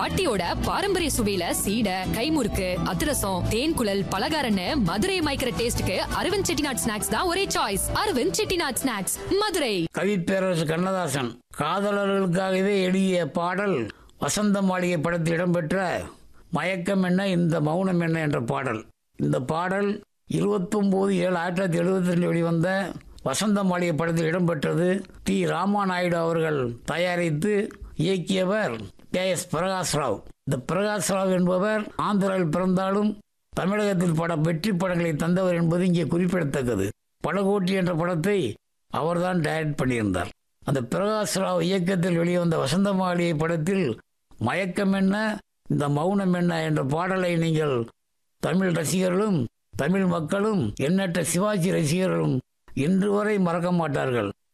பாட்டியோட பாரம்பரிய சுவையில சீடை கைமுறுக்கு அதிரசம் தேன் குழல் பலகாரன்னு மதுரை மயக்கிற டேஸ்ட்க்கு அரவிந்த் செட்டிநாட் ஸ்நாக்ஸ் தான் ஒரே சாய்ஸ் அரவிந்த் செட்டிநாட் ஸ்நாக்ஸ் மதுரை கவிப்பேரரசு கண்ணதாசன் காதலர்களுக்காகவே எழுதிய பாடல் வசந்த மாளிகை படத்தில் இடம்பெற்ற மயக்கம் என்ன இந்த மௌனம் என்ன என்ற பாடல் இந்த பாடல் இருபத்தொம்போது ஏழு ஆயிரத்தி தொள்ளாயிரத்தி எழுபத்தி ரெண்டு வெளிவந்த வசந்த மாளிகை படத்தில் இடம்பெற்றது டி ராமாநாயுடு அவர்கள் தயாரித்து இயக்கியவர் கே எஸ் பிரகாஷ் ராவ் இந்த பிரகாஷ் ராவ் என்பவர் ஆந்திராவில் பிறந்தாலும் தமிழகத்தில் பட வெற்றி படங்களை தந்தவர் என்பது இங்கே குறிப்பிடத்தக்கது படகோட்டி என்ற படத்தை அவர்தான் டைரக்ட் பண்ணியிருந்தார் அந்த பிரகாஷ் ராவ் இயக்கத்தில் வெளிவந்த வசந்த மாளிகை படத்தில் மயக்கம் என்ன இந்த மௌனம் என்ன என்ற பாடலை நீங்கள் தமிழ் ரசிகர்களும் தமிழ் மக்களும் எண்ணற்ற சிவாஜி ரசிகர்களும் இன்று வரை மறக்க மாட்டார்கள்